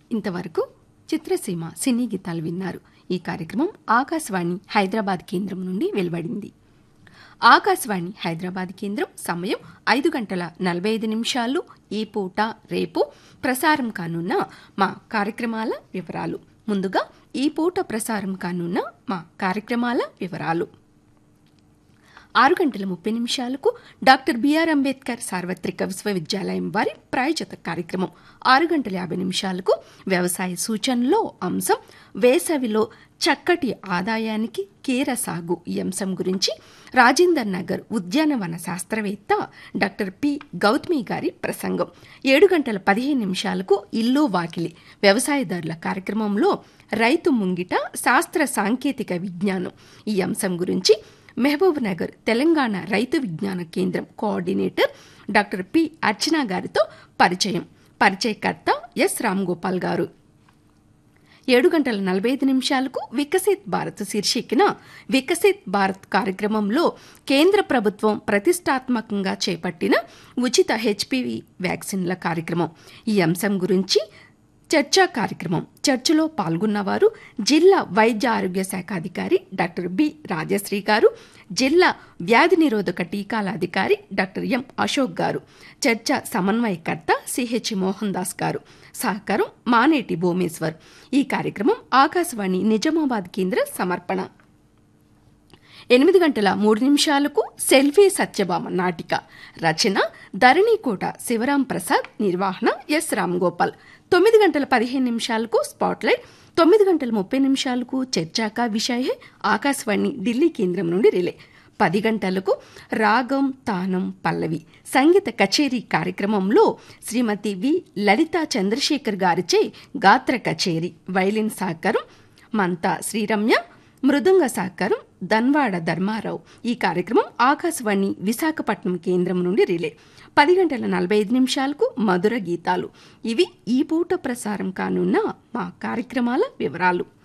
ఇంతవరకు చిత్రసీమ సినీ గీతాలు విన్నారు ఈ కార్యక్రమం ఆకాశవాణి హైదరాబాద్ కేంద్రం నుండి వెలువడింది ఆకాశవాణి హైదరాబాద్ కేంద్రం సమయం ఐదు గంటల నలభై ఐదు నిమిషాలు ఈ పూట రేపు ప్రసారం కానున్న మా కార్యక్రమాల వివరాలు ముందుగా ఈ పూట ప్రసారం కానున్న మా కార్యక్రమాల వివరాలు ఆరు గంటల ముప్పై నిమిషాలకు డాక్టర్ బిఆర్ అంబేద్కర్ సార్వత్రిక విశ్వవిద్యాలయం వారి ప్రాయోజిత కార్యక్రమం ఆరు గంటల యాభై నిమిషాలకు వ్యవసాయ సూచనలో అంశం వేసవిలో చక్కటి ఆదాయానికి కీర సాగు ఈ అంశం గురించి రాజేందర్ నగర్ ఉద్యానవన శాస్త్రవేత్త డాక్టర్ పి గౌతమి గారి ప్రసంగం ఏడు గంటల పదిహేను నిమిషాలకు ఇల్లు వాకిలి వ్యవసాయదారుల కార్యక్రమంలో రైతు ముంగిట శాస్త్ర సాంకేతిక విజ్ఞానం ఈ అంశం గురించి మహబూబ్ నగర్ తెలంగాణ రైతు విజ్ఞాన కేంద్రం కోఆర్డినేటర్ డాక్టర్ పి అర్చన గారితో పరిచయం పరిచయకర్త ఎస్ రామ్ గోపాల్ గారు ఏడు గంటల నలభై ఐదు నిమిషాలకు వికసిత్ భారత్ శీర్షికన వికసిత్ భారత్ కార్యక్రమంలో కేంద్ర ప్రభుత్వం ప్రతిష్టాత్మకంగా చేపట్టిన ఉచిత హెచ్పివి వ్యాక్సిన్ల కార్యక్రమం ఈ అంశం గురించి చర్చా కార్యక్రమం చర్చలో పాల్గొన్నవారు జిల్లా వైద్య ఆరోగ్య శాఖ అధికారి డాక్టర్ బి రాజశ్రీ గారు జిల్లా వ్యాధి నిరోధక టీకాల అధికారి డాక్టర్ ఎం అశోక్ గారు చర్చ సమన్వయకర్త సిహెచ్ మోహన్ దాస్ గారు సహకారం మానేటి భూమేశ్వర్ ఈ కార్యక్రమం ఆకాశవాణి నిజామాబాద్ కేంద్ర సమర్పణ ఎనిమిది గంటల మూడు నిమిషాలకు సెల్ఫీ సత్యభామ నాటిక రచన ధరణికోట శివరాం ప్రసాద్ నిర్వహణ ఎస్ రామ్ గోపాల్ తొమ్మిది గంటల పదిహేను నిమిషాలకు స్పాట్లైట్ తొమ్మిది గంటల ముప్పై నిమిషాలకు చర్చాక విషయ ఆకాశవాణి ఢిల్లీ కేంద్రం నుండి రిలే పది గంటలకు రాగం తానం పల్లవి సంగీత కచేరీ కార్యక్రమంలో శ్రీమతి వి లలితా చంద్రశేఖర్ గారిచే గాత్ర కచేరీ వైలిన్ సహకారం మంతా శ్రీరమ్య మృదంగ సహకారం ధన్వాడ ధర్మారావు ఈ కార్యక్రమం ఆకాశవాణి విశాఖపట్నం కేంద్రం నుండి రిలే పది గంటల నలభై ఐదు నిమిషాలకు మధుర గీతాలు ఇవి ఈ పూట ప్రసారం కానున్న మా కార్యక్రమాల వివరాలు